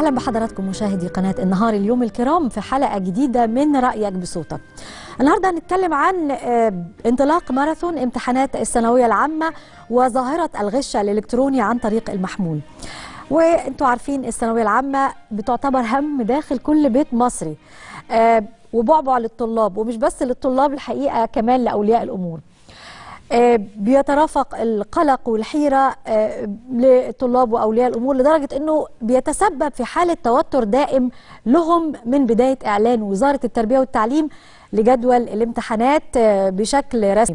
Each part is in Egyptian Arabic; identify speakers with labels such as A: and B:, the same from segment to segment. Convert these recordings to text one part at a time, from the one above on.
A: اهلا بحضراتكم مشاهدي قناه النهار اليوم الكرام في حلقه جديده من رايك بصوتك. النهارده هنتكلم عن آه، انطلاق ماراثون امتحانات الثانويه العامه وظاهره الغش الالكتروني عن طريق المحمول. وانتوا عارفين الثانويه العامه بتعتبر هم داخل كل بيت مصري. آه، وبعبع للطلاب ومش بس للطلاب الحقيقه كمان لاولياء الامور. آه، بيترافق القلق والحيرة آه، للطلاب وأولياء الأمور لدرجة أنه بيتسبب في حالة توتر دائم لهم من بداية إعلان وزارة التربية والتعليم لجدول الامتحانات آه، بشكل رسمي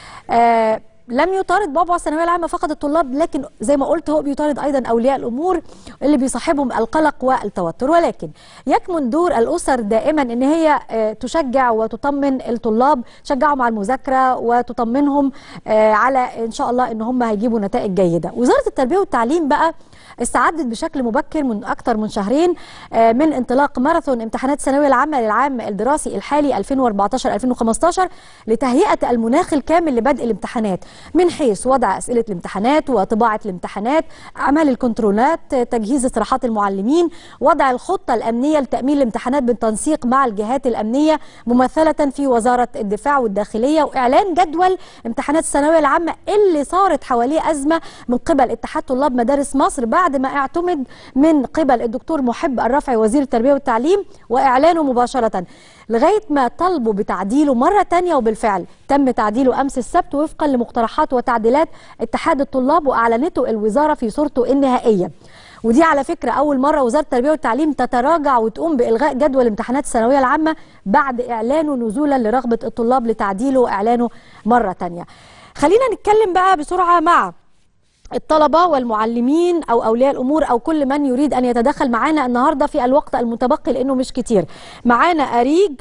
A: آه، لم يطارد بعبع الثانويه العامه فقط الطلاب لكن زي ما قلت هو بيطارد ايضا اولياء الامور اللي بيصاحبهم القلق والتوتر ولكن يكمن دور الاسر دائما ان هي آه، تشجع وتطمن الطلاب تشجعهم على المذاكره وتطمنهم آه، على ان شاء الله ان هم هيجيبوا نتائج جيده وزاره التربيه والتعليم بقى استعدت بشكل مبكر من اكثر من شهرين آه، من انطلاق ماراثون امتحانات الثانويه العامه للعام الدراسي الحالي 2014 2015 لتهيئه المناخ الكامل لبدء الامتحانات من حيث وضع اسئله الامتحانات وطباعه الامتحانات اعمال الكنترولات آه، تجهيز استراحات المعلمين وضع الخطه الامنيه لتامين الامتحانات بالتنسيق مع الجهات الامنيه ممثله في وزاره الدفاع والداخليه واعلان جدول امتحانات الثانويه العامه اللي صارت حواليه ازمه من قبل اتحاد طلاب مدارس مصر بعد ما اعتمد من قبل الدكتور محب الرفعي وزير التربيه والتعليم واعلانه مباشره لغايه ما طلبوا بتعديله مره تانية وبالفعل تم تعديله امس السبت وفقا لمقترحات وتعديلات اتحاد الطلاب واعلنته الوزاره في صورته النهائيه ودي على فكرة أول مرة وزارة التربية والتعليم تتراجع وتقوم بإلغاء جدول امتحانات الثانوية العامة بعد إعلانه نزولا لرغبة الطلاب لتعديله وإعلانه مرة تانية خلينا نتكلم بقى بسرعة مع الطلبة والمعلمين أو أولياء الأمور أو كل من يريد أن يتدخل معانا النهاردة في الوقت المتبقي لأنه مش كتير معانا أريج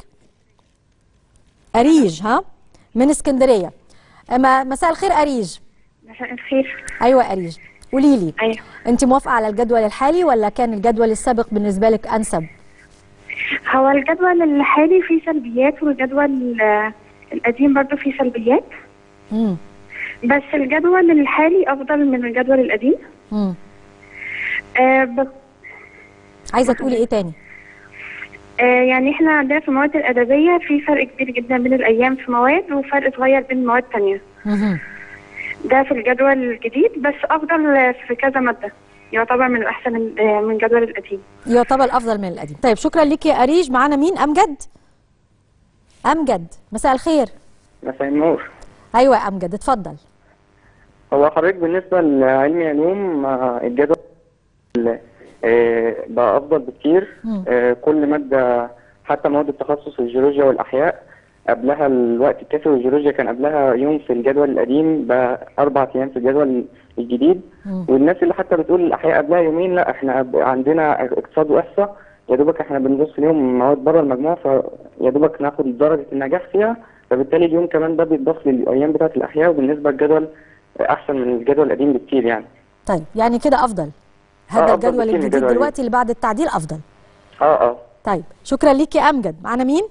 A: أريج ها من اسكندرية أما مساء الخير أريج
B: مساء الخير
A: أيوة أريج قولي لي
B: ايوه
A: أنت موافقة على الجدول الحالي ولا كان الجدول السابق بالنسبة لك أنسب؟
B: هو الجدول الحالي فيه سلبيات والجدول آه، القديم برضه فيه سلبيات
A: مم.
B: بس الجدول الحالي افضل من الجدول القديم
A: مم.
B: آه بس
A: عايزة تقولي إيه تاني؟
B: آه يعني احنا عندنا في المواد الادبيه في فرق كبير جدا بين الايام في مواد وفرق صغير بين مواد تانية
A: مهم.
B: ده في الجدول الجديد بس افضل في كذا ماده يعتبر من الاحسن من آه، من الجدول القديم
A: يعتبر افضل من القديم طيب شكرا ليك يا اريج معانا مين امجد امجد مساء الخير
C: مساء النور
A: ايوه يا امجد اتفضل
C: هو حضرتك بالنسبة لعلمي علوم آه، الجدول آه، بقى أفضل بكتير
A: مم.
C: آه، كل مادة حتى مواد التخصص الجيولوجيا والأحياء قبلها الوقت الكافي والجيولوجيا كان قبلها يوم في الجدول القديم بقى أربع أيام في الجدول الجديد
A: مم.
C: والناس اللي حتى بتقول الأحياء قبلها يومين لا احنا ب- عندنا اقتصاد وإحصاء يا دوبك احنا بنبص ليهم مواد بره المجموع فيا دوبك ناخد درجة النجاح فيها فبالتالي اليوم كمان ده بيتضاف للأيام بتاعة الأحياء وبالنسبة للجدول أحسن من الجدول القديم بكتير يعني
A: طيب يعني كده افضل هذا
C: آه، أفضل
A: الجدول
C: بكتير من
A: الجديد
C: الجدول
A: دلوقتي اللي بعد التعديل افضل
C: اه اه
A: طيب شكرا ليك يا امجد معانا مين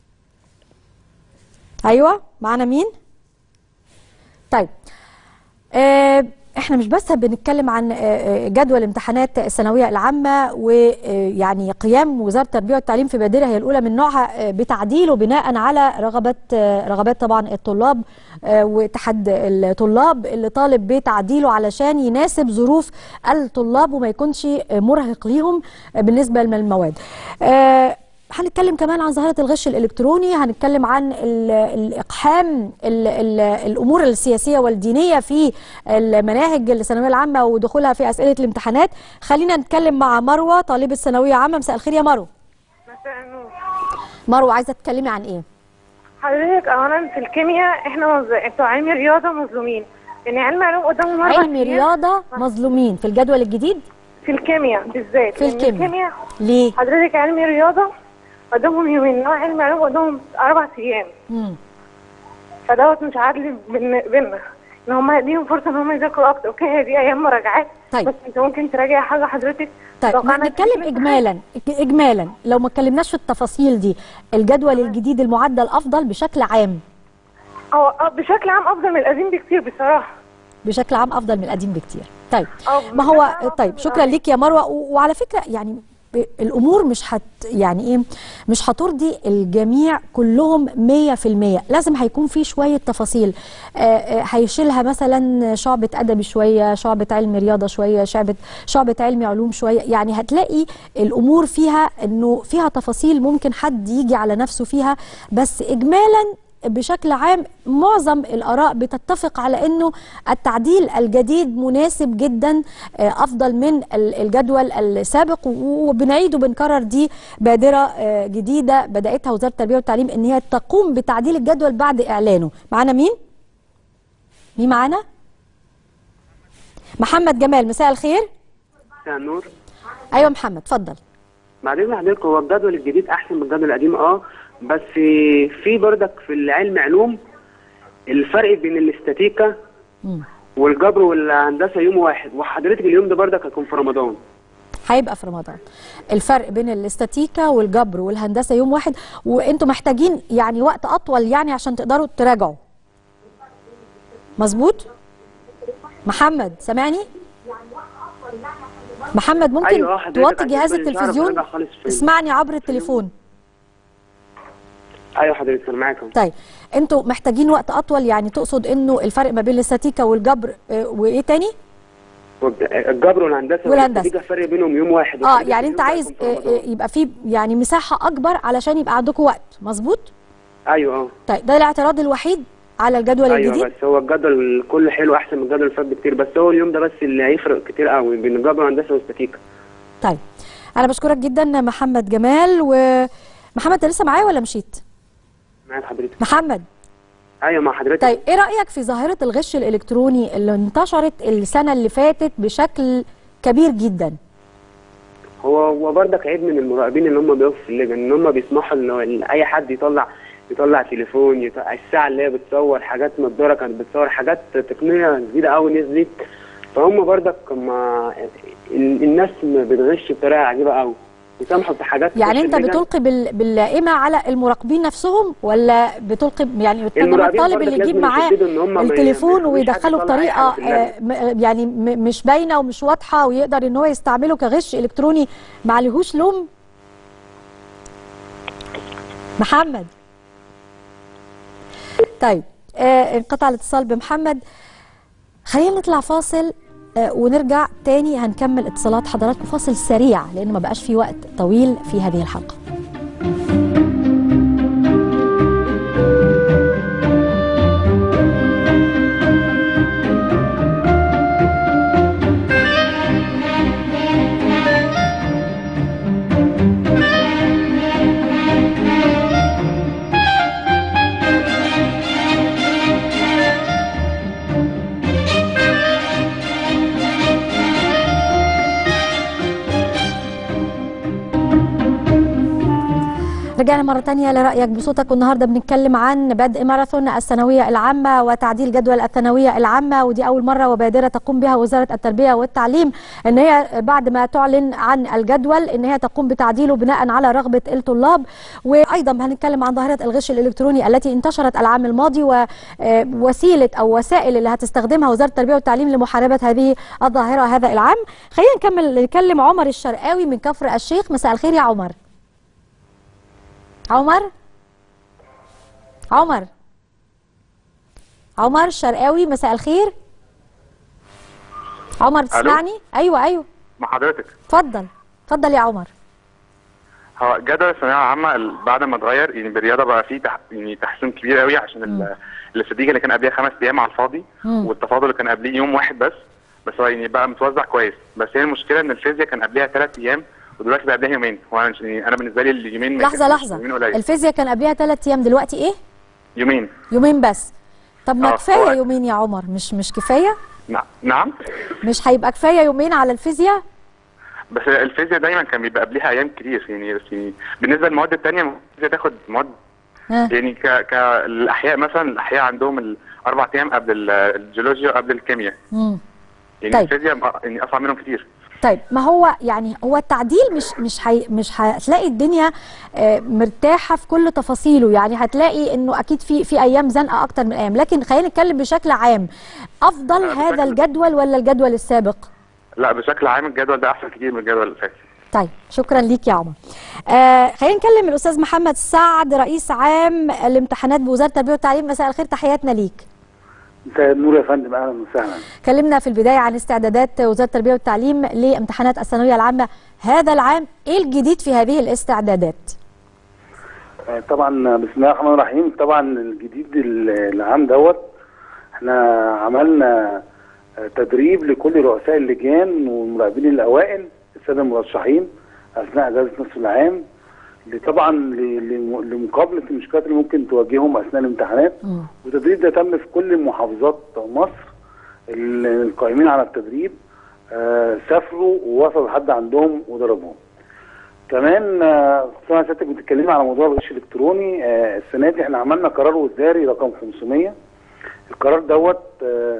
A: ايوه معانا مين طيب آه احنا مش بس بنتكلم عن آه، آه، جدول امتحانات الثانويه العامه ويعني قيام وزاره التربيه والتعليم في بادره هي الاولى من نوعها آه، بتعديله بناء على رغبات آه، رغبات طبعا الطلاب آه، واتحاد الطلاب اللي طالب بتعديله علشان يناسب ظروف الطلاب وما يكونش آه، مرهق ليهم آه، بالنسبه للمواد. آه، هنتكلم كمان عن ظاهرة الغش الإلكتروني هنتكلم عن ال- الإقحام ال ال الأمور السياسية والدينية في المناهج الثانوية العامة ودخولها في أسئلة الامتحانات خلينا نتكلم مع مروة طالبة ثانوية عامة مساء الخير يا مروة
D: مساء النور
A: مروة عايزة تتكلمي عن إيه؟
D: حضرتك اولا في الكيمياء احنا مز... بتوع علم الرياضه مظلومين يعني علم علوم قدامهم اربع
A: علم
D: أيام
A: رياضة مظلومين في الجدول الجديد
D: في الكيمياء بالذات
A: في
D: لأن
A: الكيمياء.
D: الكيمياء
A: ليه؟
D: حضرتك علم الرياضه قدامهم يومين انما علم علوم قدامهم اربع ايام
A: مم.
D: فدوت مش عادل بين- بينا ان هم ليهم فرصه ان هم يذاكروا اكتر اوكي هي دي ايام مراجعات
A: طيب.
D: بس انت ممكن تراجع حاجه حضرتك
A: طيب
D: توقعنا
A: ما نتكلم
D: في
A: إجمالا إجمالا لو ما اتكلمناش في التفاصيل دي الجدول الجديد المعدل أفضل بشكل عام
D: اه آه، بشكل عام افضل من القديم بكتير بصراحه
A: بشكل عام افضل من القديم بكتير طيب
D: أو
A: ما
D: بشكل
A: هو
D: عام أفضل
A: طيب
D: من
A: شكرا
D: القديم.
A: ليك يا مروه و- وعلى فكره يعني ب- الامور مش هت يعني ايه مش هترضي الجميع كلهم 100% لازم هيكون في شويه تفاصيل آه، آه، هيشيلها مثلا شعبة ادبي شويه شعبة علم رياضه شويه شعبة شعبة علمي علوم شويه يعني هتلاقي الامور فيها انه فيها تفاصيل ممكن حد يجي على نفسه فيها بس اجمالا بشكل عام معظم الآراء بتتفق على أنه التعديل الجديد مناسب جدا آه، أفضل من ال- الجدول السابق و- وبنعيد وبنكرر دي بادرة آه، جديدة بدأتها وزارة التربية والتعليم أن هي تقوم بتعديل الجدول بعد إعلانه معنا مين؟ مين معانا؟ محمد جمال مساء الخير
E: مساء النور
A: أيوة محمد اتفضل
E: بعدين حضرتك هو الجدول الجديد احسن من الجدول القديم اه بس في بردك في العلم علوم الفرق بين الاستاتيكا
A: مم.
E: والجبر والهندسه يوم واحد وحضرتك اليوم ده بردك هيكون في رمضان
A: هيبقى في رمضان الفرق بين الاستاتيكا والجبر والهندسه يوم واحد وانتوا محتاجين يعني وقت اطول يعني عشان تقدروا تراجعوا مظبوط محمد سامعني محمد ممكن
E: أيوة، حضرتك
A: توطي
E: عشان
A: جهاز
E: مش عارف
A: التلفزيون
E: أراجع خالص في-
A: اسمعني عبر التليفون
E: ايوه حضرتك انا معاكم
A: طيب انتوا محتاجين وقت اطول يعني تقصد انه الفرق ما بين الاستاتيكا والجبر اه، وايه تاني
E: الجبر والهندسه
A: والهندسة.
E: والاستاتيكا فرق بينهم يوم واحد
A: اه
E: وحضرتك
A: يعني انت
E: اليوم ده
A: عايز
E: هيكون في
A: اه، اه،
E: رمضان.
A: يبقى في يعني مساحه اكبر علشان يبقى عندكم وقت مظبوط
E: ايوه اه
A: طيب ده الاعتراض الوحيد على الجدول
E: ايوه
A: الجديد
E: بس هو الجدول كله حلو احسن من الجدول اللي فات بكتير بس هو اليوم ده بس اللي هيفرق كتير قوي بين الجبر والهندسه والاستاتيكا
A: طيب انا بشكرك جدا محمد جمال ومحمد انت لسه معايا ولا مشيت
E: معاك حضرتك
A: محمد
E: ايوه مع حضرتك
A: طيب ايه رايك في ظاهره الغش الالكتروني اللي انتشرت السنه اللي فاتت بشكل كبير جدا
E: هو هو برضك عيب من المراقبين اللي هم بيقفوا في اللجان ان هم بيسمحوا ان إن اي حد يطلع يطلع تليفون يطلع الساعه اللي هي بتصور حاجات نضاره كانت بتصور حاجات تقنيه جديده قوي نزلت فهم برضك ما ال- الناس بتغش بطريقه عجيبه قوي يسامحوا في حاجات
A: يعني
E: تخش
A: انت
E: اللجان.
A: بتلقي بال... باللائمه على المراقبين نفسهم ولا بتلقي يعني انما
E: المراقبين
A: الطالب
E: برضك
A: اللي يجيب
E: لازم
A: معاه
E: يشددوا إن هم ما ي-
A: التليفون
E: ما يخلوش حد
A: ويدخله
E: يطلع أي
A: بطريقه
E: حاجة في اللجنة.
A: آه، م- يعني م- مش باينه ومش واضحه ويقدر ان هو يستعمله كغش الكتروني ما عليهوش لوم محمد طيب آه انقطع الاتصال بمحمد خلينا نطلع فاصل آه ونرجع تاني هنكمل اتصالات حضراتكم فاصل سريع لان ما بقاش في وقت طويل في هذه الحلقه رجعنا مرة تانية لرأيك بصوتك والنهاردة بنتكلم عن بدء ماراثون الثانوية العامة وتعديل جدول الثانوية العامة ودي أول مرة وبادرة تقوم بها وزارة التربية والتعليم إن هي بعد ما تعلن عن الجدول إن هي تقوم بتعديله بناء على رغبة الطلاب وأيضا هنتكلم عن ظاهرة الغش الإلكتروني التي انتشرت العام الماضي ووسيلة أو وسائل اللي هتستخدمها وزارة التربية والتعليم لمحاربة هذه الظاهرة هذا العام خلينا نكمل نكلم عمر الشرقاوي من كفر الشيخ مساء الخير يا عمر عمر عمر عمر الشرقاوي مساء الخير عمر تسمعني ايوه ايوه
F: مع حضرتك
A: اتفضل اتفضل يا عمر
F: هو جدول الثانويه العامه ال- بعد ما اتغير يعني بالرياضه بقى فيه تح... يعني تحسين كبير قوي عشان ال- الاستراتيجيه اللي كان قبلها خمس ايام على الفاضي
A: مم.
F: والتفاضل اللي كان قبليه يوم واحد بس بس هو يعني بقى متوزع كويس بس هي المشكله ان الفيزياء كان قبلها ثلاث ايام ودلوقتي بقى قبلها يومين هو انا يعني انا بالنسبه لي اليومين ما
A: لحظه
F: يكفوش،
A: لحظه
F: يومين قليل
A: الفيزياء كان قبلها ثلاث ايام دلوقتي ايه
F: يومين
A: يومين بس طب ما
F: آه،
A: كفايه
F: هو-
A: يومين يا عمر مش مش كفايه
F: نعم نعم
A: مش هيبقى كفايه يومين على الفيزياء
F: بس الفيزياء دايما كان بيبقى قبلها ايام كتير يعني بس يعني بالنسبه للمواد الثانيه الفيزياء تاخد مواد
A: ها
F: يعني ك كالاحياء مثلا الاحياء عندهم الاربع ايام قبل ال- الجيولوجيا وقبل الكيمياء
A: مم.
F: يعني
A: طيب.
F: الفيزياء م- يعني اصعب منهم كتير
A: طيب ما هو يعني هو التعديل مش مش هي مش هتلاقي الدنيا آه، مرتاحه في كل تفاصيله يعني هتلاقي انه اكيد في في ايام زنقه اكتر من ايام لكن خلينا نتكلم بشكل عام افضل
F: آه،
A: هذا
F: بشكل-
A: الجدول ولا الجدول السابق
F: لا بشكل عام الجدول ده احسن كتير من الجدول اللي فات
A: طيب شكرا ليك يا عمر آه خلينا نكلم الاستاذ محمد سعد رئيس عام الامتحانات بوزاره التربيه والتعليم مساء الخير تحياتنا ليك
G: مساء النور يا فندم اهلا وسهلا
A: كلمنا في البدايه عن استعدادات وزاره التربيه والتعليم لامتحانات الثانويه العامه هذا العام ايه الجديد في هذه الاستعدادات
G: آه، طبعا بسم الله الرحمن الرحيم طبعا الجديد ال- العام دوت احنا عملنا آه، تدريب لكل رؤساء اللجان والمراقبين الاوائل الساده المرشحين اثناء اجازه نصف العام ل- طبعا ل- لم- لمقابله المشكلات اللي ممكن تواجههم اثناء الامتحانات
A: مم.
G: والتدريب ده تم في كل محافظات مصر ال- القائمين على التدريب آه، سافروا ووصلوا لحد عندهم وضربوهم كمان آه، خصوصا سيادتك بتتكلمي على موضوع الغش الالكتروني آه، السنه دي احنا عملنا قرار وزاري رقم 500 القرار دوت آه،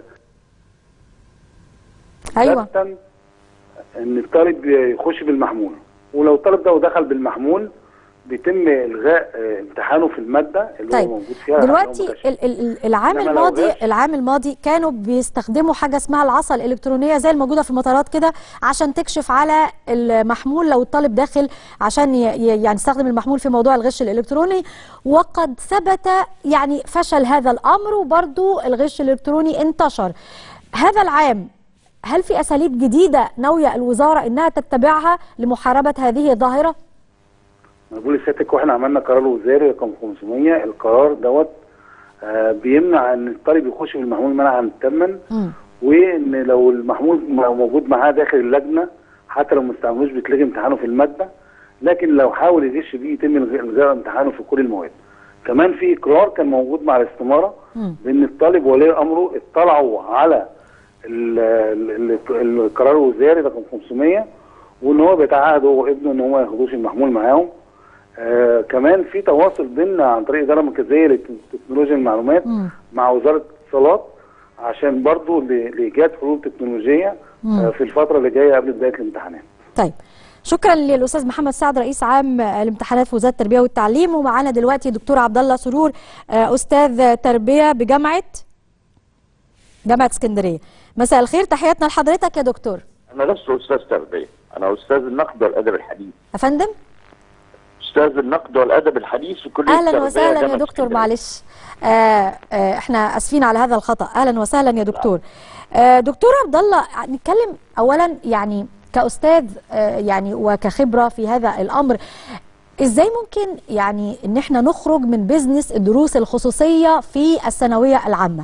A: ايوه
G: ثابتا ان الطالب يخش بالمحمول ولو الطالب ده دخل بالمحمول بيتم الغاء آه، امتحانه في الماده اللي
A: طيب
G: هو موجود فيها
A: دلوقتي
G: اللي هو متشابه.
A: ال- ال- ال- العام
G: إنما لو
A: الماضي
G: غش-
A: العام الماضي كانوا بيستخدموا حاجه اسمها العصا الالكترونيه زي الموجوده في المطارات كده عشان تكشف على المحمول لو الطالب داخل عشان ي- ي- يعني يستخدم المحمول في موضوع الغش الالكتروني وقد ثبت يعني فشل هذا الامر وبرضو الغش الالكتروني انتشر هذا العام هل في اساليب جديده ناويه الوزاره انها تتبعها لمحاربه هذه الظاهره؟
G: انا بقول لسيادتك واحنا عملنا قرار وزاري رقم 500 القرار دوت آه، بيمنع ان الطالب يخش بالمحمول منعا تاما
A: مم.
G: وان لو المحمول م- موجود معاه داخل اللجنه حتى لو ما استعملوش بيتلغي امتحانه في الماده لكن لو حاول يغش بيه يتم الغ- الغاء امتحانه في كل المواد. كمان في اقرار كان موجود مع الاستماره
A: مم.
G: بان الطالب وولي امره اطلعوا على ال- ال- ال- القرار الوزاري رقم 500 وان هو بيتعهد هو وابنه ان هو ما ياخدوش المحمول معاهم. آه كمان في تواصل بيننا عن طريق الاداره المركزيه لتكنولوجيا المعلومات
A: مم.
G: مع وزاره الاتصالات عشان برضو ل- لايجاد حلول تكنولوجيه
A: مم.
G: آه، في الفتره اللي جايه قبل بدايه الامتحانات.
A: طيب شكرا للاستاذ محمد سعد رئيس عام الامتحانات في وزاره التربيه والتعليم ومعانا دلوقتي دكتور عبد الله سرور آه، استاذ تربيه بجامعه جامعه اسكندريه مساء الخير تحياتنا لحضرتك يا دكتور
H: انا لست استاذ تربيه انا استاذ النقد والادب الحديث
A: يا فندم
H: استاذ النقد والادب الحديث في كليه
A: اهلا
H: التربية
A: وسهلا يا
H: جامعة
A: دكتور
H: اسكندرية.
A: معلش آه آه احنا اسفين على هذا الخطا اهلا وسهلا يا دكتور آه دكتور عبد الله نتكلم اولا يعني كاستاذ آه يعني وكخبره في هذا الامر ازاي ممكن يعني ان احنا نخرج من بيزنس الدروس الخصوصيه في الثانويه العامه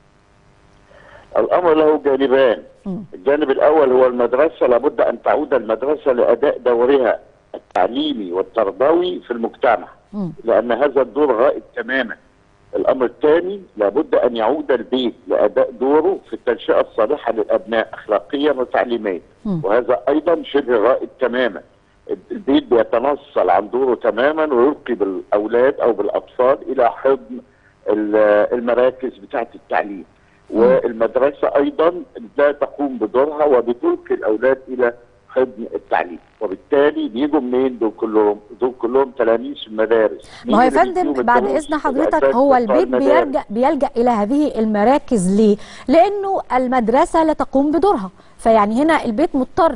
H: الامر له جانبان
A: مم.
H: الجانب الاول هو المدرسه لابد ان تعود المدرسه لاداء دورها التعليمي والتربوي في المجتمع
A: مم.
H: لان هذا الدور غائب تماما الامر الثاني لابد ان يعود البيت لاداء دوره في التنشئه الصالحه للابناء اخلاقيا وتعليميا
A: مم.
H: وهذا ايضا شبه غائب تماما البيت بيتنصل عن دوره تماما ويلقي بالاولاد او بالاطفال الى حضن ال- المراكز بتاعه التعليم والمدرسه ايضا لا تقوم بدورها وبتلقي الاولاد الى حضن التعليم وبالتالي بيجوا منين دول كلهم دول كلهم تلاميذ في المدارس
A: ما هو يا
H: مين اللي
A: فندم
H: بيديهم
A: بعد
H: الدروس؟
A: اذن حضرتك
H: الأساتذة
A: هو
H: بتوع
A: البيت
H: المدارس.
A: بيلجا بيلجا الى هذه المراكز ليه؟ لانه المدرسه لا تقوم بدورها فيعني هنا البيت مضطر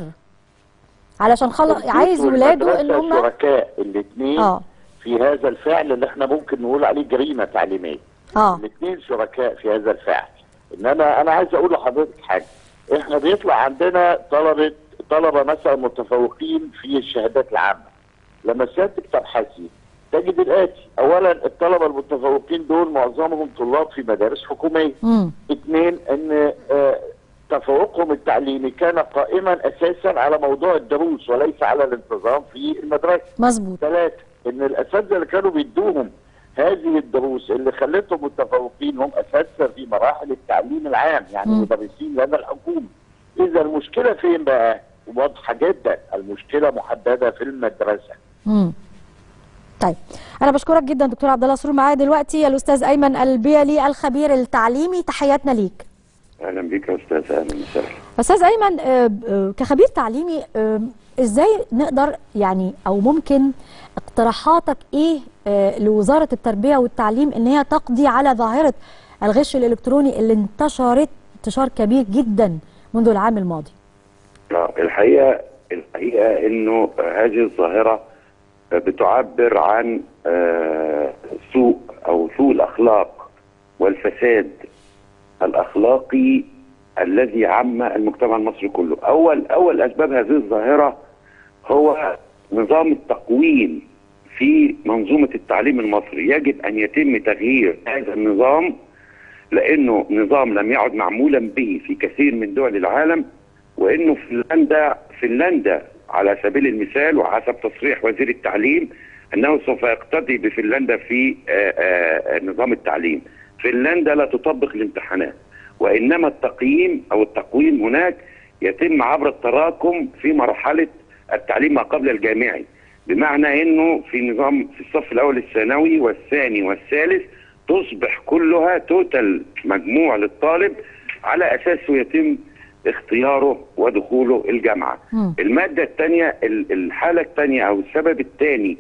A: علشان خلق
H: البيت
A: عايز ولاده ان
H: والمدرسة
A: هم
H: شركاء الاثنين
A: اه
H: في هذا الفعل اللي احنا ممكن نقول عليه جريمه تعليميه
A: اه
H: الاثنين شركاء في هذا الفعل انما انا عايز اقول لحضرتك حاجه احنا بيطلع عندنا طلبه طلبه مثلا متفوقين في الشهادات العامه لما سيادتك تبحثي تجد الاتي اولا الطلبه المتفوقين دول معظمهم طلاب في مدارس حكوميه
A: امم
H: اثنين ان آه، تفوقهم التعليمي كان قائما اساسا على موضوع الدروس وليس على الانتظام في المدرسه
A: مظبوط
H: ثلاثة ان الاساتذه اللي كانوا بيدوهم هذه الدروس اللي خلتهم متفوقين هم اساتذه في مراحل التعليم العام يعني
A: مم.
H: مدرسين لنا الحكومه اذا المشكله فين بقى؟ واضحه جدا المشكله محدده في المدرسه
A: امم طيب انا بشكرك جدا دكتور عبد الله سرور معايا دلوقتي الاستاذ ايمن البيلي الخبير التعليمي تحياتنا ليك
I: اهلا بك يا استاذ اهلا وسهلا
A: استاذ ايمن آه، آه، كخبير تعليمي آه، ازاي نقدر يعني او ممكن اقتراحاتك ايه آه، لوزاره التربيه والتعليم ان هي تقضي على ظاهره الغش الالكتروني اللي انتشرت انتشار كبير جدا منذ العام الماضي
I: آه، الحقيقه الحقيقه انه هذه الظاهره بتعبر عن آه، سوء او سوء الاخلاق والفساد الاخلاقي الذي عم المجتمع المصري كله اول اول اسباب هذه الظاهره هو نظام التقويم في منظومه التعليم المصري يجب ان يتم تغيير هذا النظام لانه نظام لم يعد معمولا به في كثير من دول العالم وانه فنلندا فنلندا على سبيل المثال وحسب تصريح وزير التعليم انه سوف يقتدي بفنلندا في آه، آه، نظام التعليم. فنلندا لا تطبق الامتحانات وانما التقييم او التقويم هناك يتم عبر التراكم في مرحله التعليم ما قبل الجامعي بمعنى انه في نظام في الصف الاول الثانوي والثاني والثالث تصبح كلها توتال مجموع للطالب على اساسه يتم اختياره ودخوله الجامعه.
A: مم.
I: الماده الثانيه الحاله الثانيه او السبب الثاني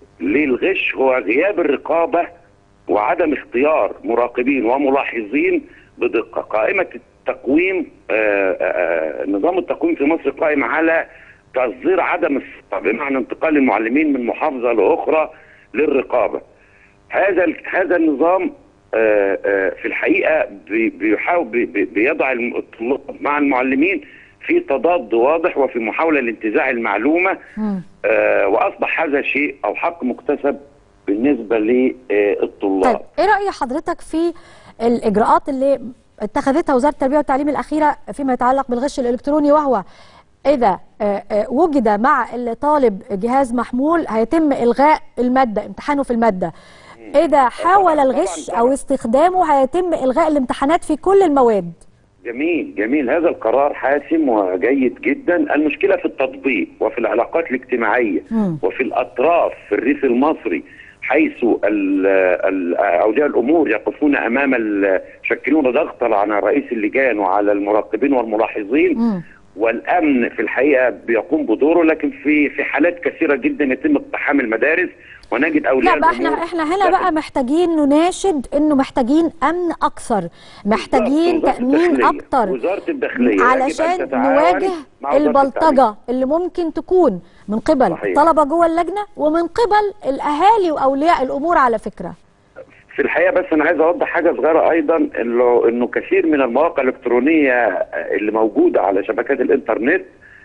I: للغش هو غياب الرقابه وعدم اختيار مراقبين وملاحظين بدقه. قائمه التقويم آه، آه، آه، نظام التقويم في مصر قائم على تصدير عدم الثقه بمعنى انتقال المعلمين من محافظه لاخرى للرقابه. هذا ال- هذا النظام آه، آه، في الحقيقه بي- بيحاول بي- بي- بيضع الم- الطلاب مع المعلمين في تضاد واضح وفي محاوله لانتزاع المعلومه
A: مم.
I: آه، واصبح هذا شيء او حق مكتسب بالنسبه للطلاب.
A: طيب ايه راي حضرتك في الاجراءات اللي اتخذتها وزاره التربيه والتعليم الاخيره فيما يتعلق بالغش الالكتروني وهو اذا آه، آه، وجد مع الطالب جهاز محمول هيتم الغاء الماده امتحانه في الماده اذا حاول
I: طبعاً،
A: الغش
I: طبعاً.
A: او استخدامه هيتم الغاء الامتحانات في كل المواد
I: جميل جميل هذا القرار حاسم وجيد جدا المشكلة في التطبيق وفي العلاقات الاجتماعية
A: مم.
I: وفي الأطراف في الريف المصري حيث ال- ال- أولياء الأمور يقفون أمام ال- يشكلون ضغطا على رئيس اللجان وعلى المراقبين والملاحظين
A: مم.
I: والامن في الحقيقه بيقوم بدوره لكن في في حالات كثيره جدا يتم اقتحام المدارس ونجد اولياء
A: لا بقى احنا
I: الأمور
A: احنا هنا بقى محتاجين نناشد انه محتاجين امن اكثر محتاجين
I: وزارة
A: تامين
I: الداخلية.
A: اكتر
I: وزاره الداخليه يجب أن
A: علشان
I: تتعاون
A: نواجه
I: مع وزارة التعليم.
A: البلطجه اللي ممكن تكون من قبل
I: صحيح.
A: طلبه جوه اللجنه ومن قبل الاهالي واولياء الامور على فكره
I: في الحقيقه بس انا عايز اوضح حاجه صغيره ايضا انه انه كثير من المواقع الالكترونيه اللي موجوده على شبكات الانترنت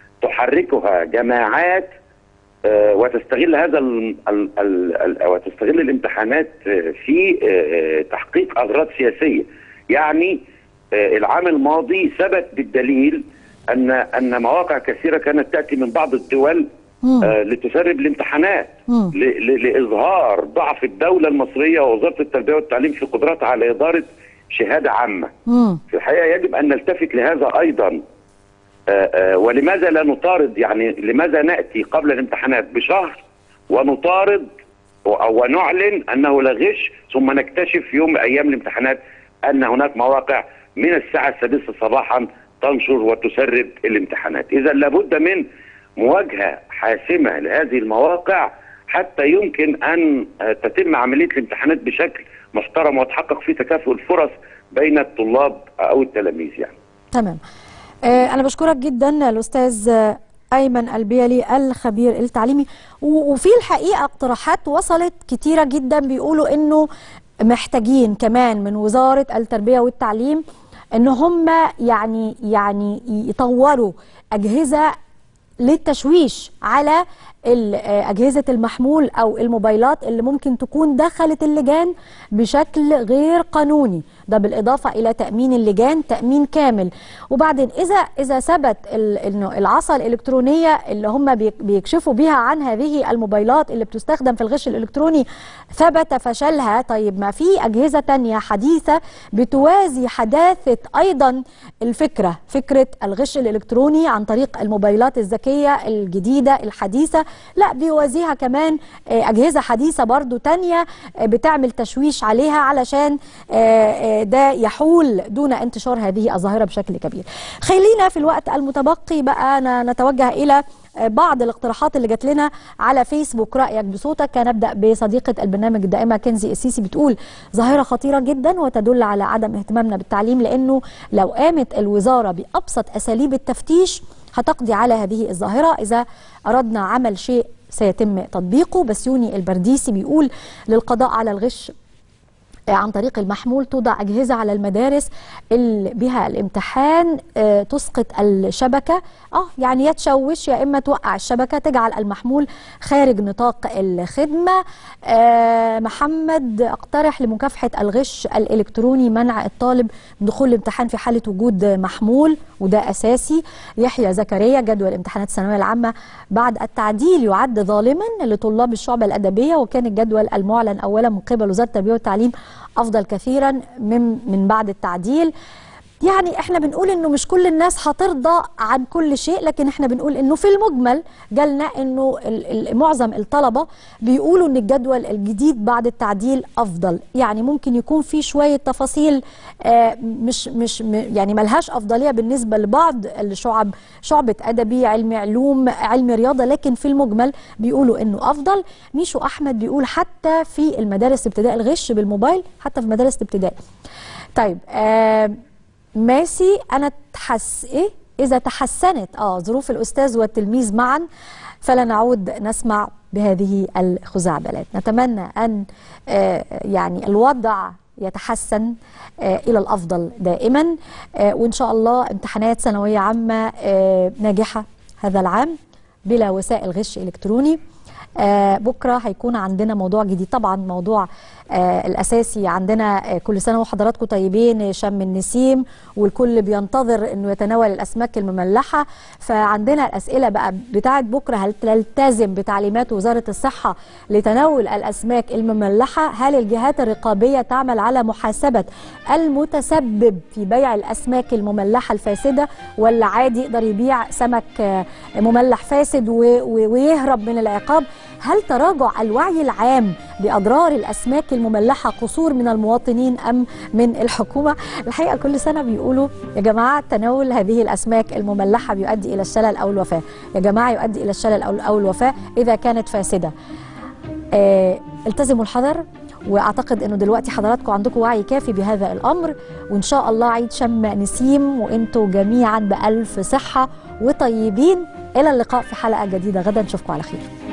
I: تحركها جماعات آه، وتستغل هذا ال ال ال ال وتستغل الامتحانات آه، في آه، تحقيق اغراض سياسيه يعني آه، العام الماضي ثبت بالدليل ان ان مواقع كثيره كانت تاتي من بعض الدول
A: مم.
I: آه، لتسرب الامتحانات
A: مم.
I: ل- ل- لإظهار ضعف الدولة المصرية ووزارة التربية والتعليم في قدرتها على إدارة شهادة عامة
A: مم.
I: في الحقيقة يجب أن نلتفت لهذا أيضا آه، آه، ولماذا لا نطارد يعني لماذا نأتي قبل الامتحانات بشهر ونطارد و- أو ونعلن أنه لا غش ثم نكتشف يوم من أيام الامتحانات أن هناك مواقع من الساعة السادسة صباحا تنشر وتسرب الامتحانات إذا لابد من مواجهة حاسمة لهذه المواقع حتى يمكن أن آه، تتم عملية الامتحانات بشكل محترم وتحقق فيه تكافؤ الفرص بين الطلاب أو التلاميذ يعني
A: تمام آه، أنا بشكرك جدا الأستاذ آه، أيمن البيلي الخبير التعليمي و- وفي الحقيقة اقتراحات وصلت كتيرة جدا بيقولوا إنه محتاجين كمان من وزارة التربية والتعليم إن هم يعني يعني يطوروا أجهزة للتشويش على ال- آه، أجهزة المحمول أو الموبايلات اللي ممكن تكون دخلت اللجان بشكل غير قانوني ده بالإضافة إلى تأمين اللجان تأمين كامل وبعدين إذا إذا ثبت ال- إنه العصا الإلكترونية اللي هم بيك- بيكشفوا بيها عن هذه الموبايلات اللي بتستخدم في الغش الإلكتروني ثبت فشلها طيب ما في أجهزة تانية حديثة بتوازي حداثة أيضا الفكرة فكرة الغش الإلكتروني عن طريق الموبايلات الذكية الجديدة الحديثة لا بيوازيها كمان آه، أجهزة حديثة برضو تانية آه، بتعمل تشويش عليها علشان آه، آه، ده يحول دون انتشار هذه الظاهرة بشكل كبير خلينا في الوقت المتبقي بقى ن- نتوجه إلى آه، بعض الاقتراحات اللي جات لنا على فيسبوك رأيك بصوتك نبدأ بصديقة البرنامج الدائمة كنزي السيسي بتقول ظاهرة خطيرة جدا وتدل على عدم اهتمامنا بالتعليم لأنه لو قامت الوزارة بأبسط أساليب التفتيش هتقضي على هذه الظاهرة إذا أردنا عمل شيء سيتم تطبيقه بسيوني البرديسي بيقول للقضاء على الغش عن طريق المحمول توضع أجهزة على المدارس اللي بها الامتحان آه، تسقط الشبكة اه يعني يا تشوش يا إما توقع الشبكة تجعل المحمول خارج نطاق الخدمة آه، محمد اقترح لمكافحة الغش الإلكتروني منع الطالب من دخول الامتحان في حالة وجود محمول وده أساسي يحيى زكريا جدول امتحانات الثانوية العامة بعد التعديل يعد ظالما لطلاب الشعبة الأدبية وكان الجدول المعلن أولا من قبل وزارة التربية والتعليم افضل كثيرا من من بعد التعديل يعني احنا بنقول انه مش كل الناس هترضى عن كل شيء لكن احنا بنقول انه في المجمل جالنا انه ال- ال- معظم الطلبه بيقولوا ان الجدول الجديد بعد التعديل افضل يعني ممكن يكون في شويه تفاصيل آه، مش مش م- يعني ملهاش افضليه بالنسبه لبعض الشعب شعبه ادبي علم علوم علم رياضه لكن في المجمل بيقولوا انه افضل ميشو احمد بيقول حتى في المدارس ابتداء الغش بالموبايل حتى في مدارس الابتدائي طيب آه ماشي انا تحس ايه اذا تحسنت اه ظروف الاستاذ والتلميذ معا فلا نعود نسمع بهذه الخزعبلات نتمنى ان آه يعني الوضع يتحسن آه الى الافضل دائما آه وان شاء الله امتحانات ثانويه عامه آه ناجحه هذا العام بلا وسائل غش الكتروني آه بكره هيكون عندنا موضوع جديد طبعا موضوع آه الاساسي عندنا آه كل سنه وحضراتكم طيبين شم النسيم والكل بينتظر انه يتناول الاسماك المملحه فعندنا الاسئله بقى بتاعه بكره هل تلتزم بتعليمات وزاره الصحه لتناول الاسماك المملحه هل الجهات الرقابيه تعمل على محاسبه المتسبب في بيع الاسماك المملحه الفاسده ولا عادي يقدر يبيع سمك آه مملح فاسد و- و- ويهرب من العقاب هل تراجع الوعي العام بأضرار الأسماك المملحة قصور من المواطنين أم من الحكومة الحقيقة كل سنة بيقولوا يا جماعة تناول هذه الأسماك المملحة بيؤدي إلى الشلل أو الوفاة يا جماعة يؤدي إلى الشلل أو- أو الوفاة إذا كانت فاسدة آه، التزموا الحذر واعتقد انه دلوقتي حضراتكم عندكم وعي كافي بهذا الامر وان شاء الله عيد شم نسيم وانتم جميعا بالف صحه وطيبين الى اللقاء في حلقه جديده غدا نشوفكم على خير